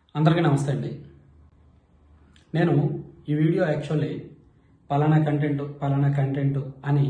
అందరికీ నమస్తే అండి నేను ఈ వీడియో యాక్చువల్లీ పలానా కంటెంట్ పలానా కంటెంట్ అని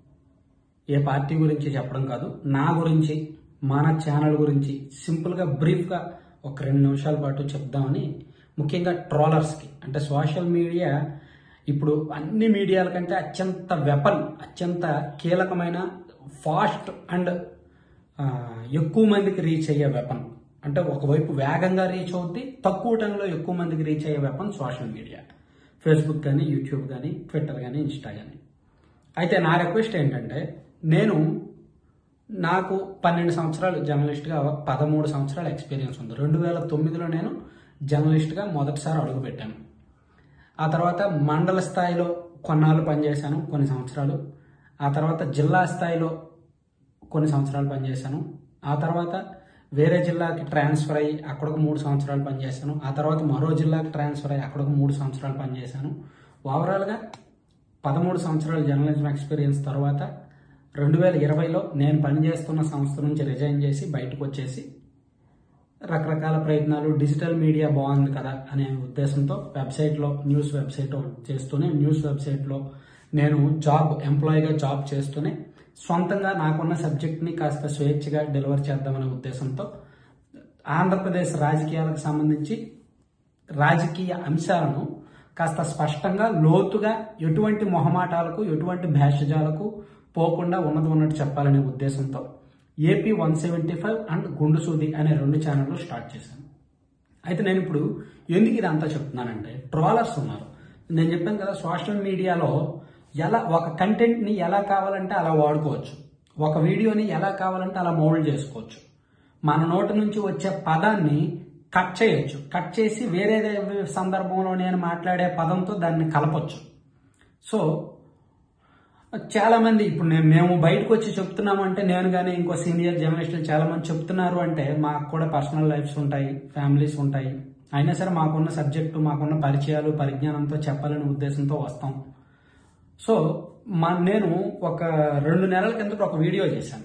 ఏ పార్టీ గురించి చెప్పడం కాదు నా గురించి మన ఛానల్ గురించి సింపుల్గా బ్రీఫ్గా ఒక రెండు నిమిషాల పాటు చెప్దామని ముఖ్యంగా ట్రోలర్స్కి అంటే సోషల్ మీడియా ఇప్పుడు అన్ని మీడియాల కంటే అత్యంత వెపన్ అత్యంత కీలకమైన ఫాస్ట్ అండ్ ఆ, ఎక్కువ మందికి రీచ్ అయ్యే వెపన్ అంటే ఒకవైపు వేగంగా రీచ్ అవుద్ది తక్కువ టైంలో ఎక్కువ మందికి రీచ్ అయ్యే వెపన్ సోషల్ మీడియా ఫేస్బుక్ కానీ యూట్యూబ్ కానీ ట్విట్టర్ కానీ ఇన్స్టా కానీ అయితే నా రిక్వెస్ట్ ఏంటంటే నేను నాకు పన్నెండు సంవత్సరాలు జర్నలిస్ట్గా పదమూడు సంవత్సరాల ఎక్స్పీరియన్స్ ఉంది రెండు వేల తొమ్మిదిలో నేను జర్నలిస్ట్గా మొదటిసారి అడుగుపెట్టాను ఆ తర్వాత మండల స్థాయిలో కొన్నాళ్ళు పనిచేశాను కొన్ని సంవత్సరాలు ఆ తర్వాత జిల్లా స్థాయిలో కొన్ని సంవత్సరాలు పనిచేశాను ఆ తర్వాత వేరే జిల్లాకి ట్రాన్స్ఫర్ అయ్యి అక్కడ ఒక మూడు సంవత్సరాలు పనిచేశాను ఆ తర్వాత మరో జిల్లాకి ట్రాన్స్ఫర్ అయ్యి అక్కడ ఒక మూడు సంవత్సరాలు పనిచేశాను ఓవరాల్గా పదమూడు సంవత్సరాల జర్నలిజం ఎక్స్పీరియన్స్ తర్వాత రెండు వేల ఇరవైలో నేను పనిచేస్తున్న సంస్థ నుంచి రిజైన్ చేసి బయటకు వచ్చేసి రకరకాల ప్రయత్నాలు డిజిటల్ మీడియా బాగుంది కదా అనే ఉద్దేశంతో వెబ్సైట్లో న్యూస్ వెబ్సైట్ చేస్తూనే న్యూస్ వెబ్సైట్లో నేను జాబ్ ఎంప్లాయీగా జాబ్ చేస్తూనే సొంతంగా నాకున్న సబ్జెక్ట్ని కాస్త స్వేచ్ఛగా డెలివర్ చేద్దామనే ఉద్దేశంతో ఆంధ్రప్రదేశ్ రాజకీయాలకు సంబంధించి రాజకీయ అంశాలను కాస్త స్పష్టంగా లోతుగా ఎటువంటి మొహమాటాలకు ఎటువంటి భేషజాలకు పోకుండా ఉన్నది ఉన్నట్టు చెప్పాలనే ఉద్దేశంతో AP one seventy five and గుండు సూది అనే రెండు ఛానళ్ళు స్టార్ట్ చేశాను అయితే నేను ఇప్పుడు ఎందుకు ఇదంతా చెప్తున్నానంటే ట్రోలర్స్ ఉన్నారు నేను చెప్పాను కదా సోషల్ మీడియాలో ఎలా ఒక కంటెంట్ని ఎలా కావాలంటే అలా వాడుకోవచ్చు ఒక వీడియోని ఎలా కావాలంటే అలా మౌల్డ్ చేసుకోవచ్చు మన నోటి నుంచి వచ్చే పదాన్ని కట్ చేయొచ్చు కట్ చేసి వేరే సందర్భంలో నేను మాట్లాడే పదంతో దాన్ని కలపొచ్చు సో చాలా మంది ఇప్పుడు నేను మేము బయటకు వచ్చి చెప్తున్నాము అంటే నేను కానీ ఇంకో సీనియర్ జర్నలిస్టులు చాలా మంది చెప్తున్నారు అంటే మాకు కూడా పర్సనల్ లైఫ్స్ ఉంటాయి ఫ్యామిలీస్ ఉంటాయి అయినా సరే మాకున్న సబ్జెక్టు మాకున్న పరిచయాలు పరిజ్ఞానంతో చెప్పాలనే ఉద్దేశంతో వస్తాం సో మా నేను ఒక రెండు నెలల కిందట ఒక వీడియో చేశాను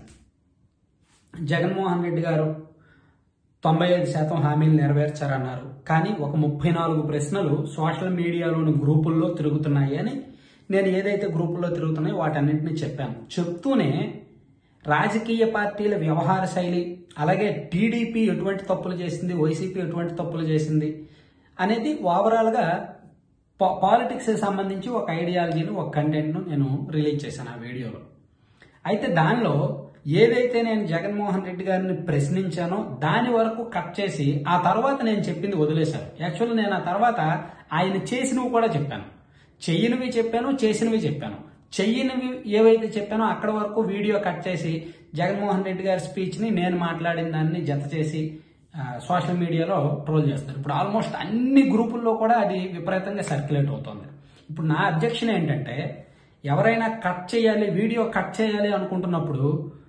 జగన్మోహన్ రెడ్డి గారు తొంభై ఐదు శాతం హామీలు నెరవేర్చారన్నారు కానీ ఒక ముప్పై నాలుగు ప్రశ్నలు సోషల్ మీడియాలోని గ్రూపుల్లో తిరుగుతున్నాయి అని నేను ఏదైతే గ్రూపుల్లో తిరుగుతున్నాయో వాటన్నింటినీ చెప్పాను చెప్తూనే రాజకీయ పార్టీల వ్యవహార శైలి అలాగే టీడీపీ ఎటువంటి తప్పులు చేసింది వైసీపీ ఎటువంటి తప్పులు చేసింది అనేది ఓవరాల్గా పాలిటిక్స్ సంబంధించి ఒక ఐడియాలజీని ఒక కంటెంట్ను నేను రిలీజ్ చేశాను ఆ వీడియోలో అయితే దానిలో ఏదైతే నేను జగన్మోహన్ రెడ్డి గారిని ప్రశ్నించానో దాని వరకు కట్ చేసి ఆ తర్వాత నేను చెప్పింది వదిలేశాను యాక్చువల్లీ నేను ఆ తర్వాత ఆయన చేసినవి కూడా చెప్పాను చెయ్యనివి చెప్పాను చేసినవి చెప్పాను చెయ్యనివి ఏవైతే చెప్పానో అక్కడ వరకు వీడియో కట్ చేసి జగన్మోహన్ రెడ్డి గారి స్పీచ్ని నేను మాట్లాడిన దాన్ని జత చేసి ఆ, సోషల్ మీడియాలో ట్రోల్ చేస్తారు ఇప్పుడు ఆల్మోస్ట్ అన్ని గ్రూపుల్లో కూడా అది విపరీతంగా సర్క్యులేట్ అవుతుంది ఇప్పుడు నా అబ్జెక్షన్ ఏంటంటే ఎవరైనా కట్ చేయాలి వీడియో కట్ చేయాలి అనుకుంటున్నప్పుడు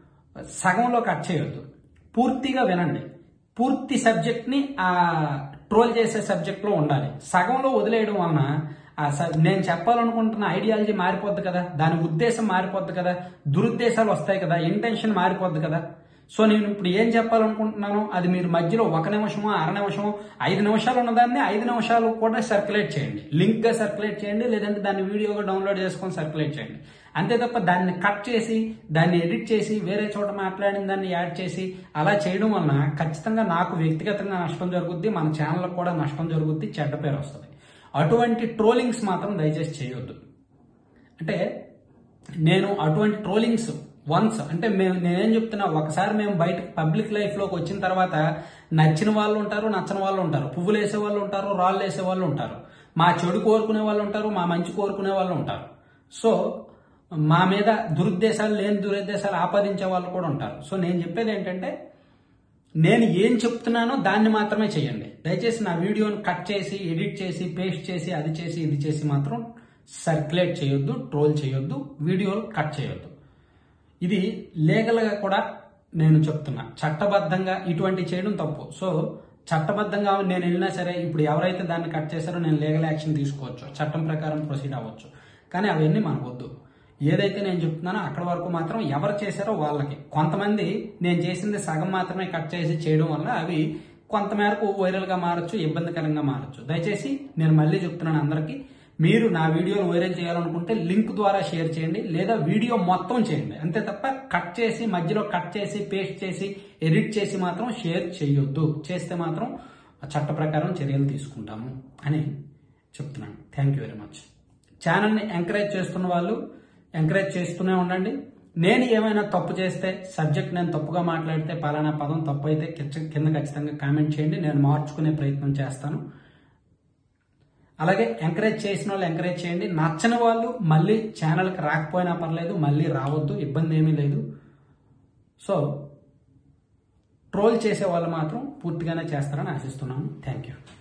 సగంలో కట్ చేయొద్దు పూర్తిగా వినండి పూర్తి సబ్జెక్ట్ని ఆ ట్రోల్ చేసే సబ్జెక్ట్లో ఉండాలి సగంలో వదిలేయడం వలన ఆ స- నేను చెప్పాలనుకుంటున్న ఐడియాలజీ మారిపోద్ది కదా దాని ఉద్దేశం మారిపోద్ది కదా దురుద్దేశాలు వస్తాయి కదా ఇంటెన్షన్ మారిపోద్ది కదా సో నేను ఇప్పుడు ఏం చెప్పాలనుకుంటున్నానో అది మీరు మధ్యలో ఒక నిమిషమో అర నిమిషమో ఐదు నిమిషాలు ఉన్నదాన్ని ఐదు నిమిషాలు కూడా సర్క్యులేట్ చేయండి లింక్ గా సర్క్యులేట్ చేయండి లేదంటే దాన్ని వీడియోగా డౌన్లోడ్ చేసుకొని సర్క్యులేట్ చేయండి అంతే తప్ప దాన్ని కట్ చేసి దాన్ని ఎడిట్ చేసి వేరే చోట మాట్లాడిన దాన్ని యాడ్ చేసి అలా చేయడం వలన ఖచ్చితంగా నాకు వ్యక్తిగతంగా నష్టం జరుగుద్ది మన ఛానల్కి కూడా నష్టం జరుగుద్ది చెడ్డ పేరు వస్తుంది అటువంటి ట్రోలింగ్స్ మాత్రం దయచేసి చేయొద్దు అంటే నేను అటువంటి ట్రోలింగ్స్ వన్స్ అంటే మేము నేనేం చెప్తున్నా ఒకసారి మేము బయట పబ్లిక్ లైఫ్లోకి వచ్చిన తర్వాత నచ్చిన వాళ్ళు ఉంటారు నచ్చని వాళ్ళు ఉంటారు పువ్వులు వేసే వాళ్ళు ఉంటారు రాళ్ళు వేసే వాళ్ళు ఉంటారు మా చెడు కోరుకునే వాళ్ళు ఉంటారు మా మంచి కోరుకునే వాళ్ళు ఉంటారు సో మా మీద దురుద్దేశాలు లేని దురుద్దేశాలు ఆపాదించే వాళ్ళు కూడా ఉంటారు సో నేను చెప్పేది ఏంటంటే నేను ఏం చెప్తున్నానో దాన్ని మాత్రమే చేయండి దయచేసి నా వీడియోని కట్ చేసి ఎడిట్ చేసి పేస్ట్ చేసి అది చేసి ఇది చేసి మాత్రం సర్క్యులేట్ చేయొద్దు ట్రోల్ చేయొద్దు వీడియోలు కట్ చేయొద్దు ఇది లీగల్గా కూడా నేను చెప్తున్నా చట్టబద్ధంగా ఇటువంటి చేయడం తప్పు సో చట్టబద్ధంగా నేను వెళ్ళినా సరే ఇప్పుడు ఎవరైతే దాన్ని కట్ చేశారో నేను లీగల్ యాక్షన్ తీసుకోవచ్చు చట్టం ప్రకారం ప్రొసీడ్ అవ్వచ్చు కానీ అవన్నీ మనకు వద్దు ఏదైతే నేను చెప్తున్నానో అక్కడ వరకు మాత్రం ఎవరు చేశారో వాళ్ళకి కొంతమంది నేను చేసింది సగం మాత్రమే కట్ చేసి చేయడం వల్ల అవి కొంతమేరకు వైరల్గా మారచ్చు ఇబ్బందికరంగా మారచ్చు దయచేసి నేను మళ్ళీ చెప్తున్నాను అందరికీ మీరు నా వీడియోను వైరల్ చేయాలనుకుంటే లింక్ ద్వారా షేర్ చేయండి లేదా వీడియో మొత్తం చేయండి అంతే తప్ప కట్ చేసి మధ్యలో కట్ చేసి పేస్ట్ చేసి ఎడిట్ చేసి మాత్రం షేర్ చేయొద్దు చేస్తే మాత్రం చట్ట ప్రకారం చర్యలు తీసుకుంటాము అని చెప్తున్నాను థ్యాంక్ యూ వెరీ మచ్ ఛానల్ని ఎంకరేజ్ చేస్తున్న వాళ్ళు ఎంకరేజ్ చేస్తూనే ఉండండి నేను ఏమైనా తప్పు చేస్తే సబ్జెక్ట్ నేను తప్పుగా మాట్లాడితే పలానా పదం తప్పు అయితే కిచ్చ- కింద ఖచ్చితంగా కామెంట్ చేయండి నేను మార్చుకునే ప్రయత్నం చేస్తాను అలాగే ఎంకరేజ్ చేసిన వాళ్ళు ఎంకరేజ్ చేయండి నచ్చని వాళ్ళు మళ్ళీ ఛానల్కి రాకపోయినా పర్లేదు మళ్ళీ రావద్దు ఇబ్బంది ఏమీ లేదు సో ట్రోల్ చేసే వాళ్ళు మాత్రం పూర్తిగానే చేస్తారని ఆశిస్తున్నాను థ్యాంక్ యూ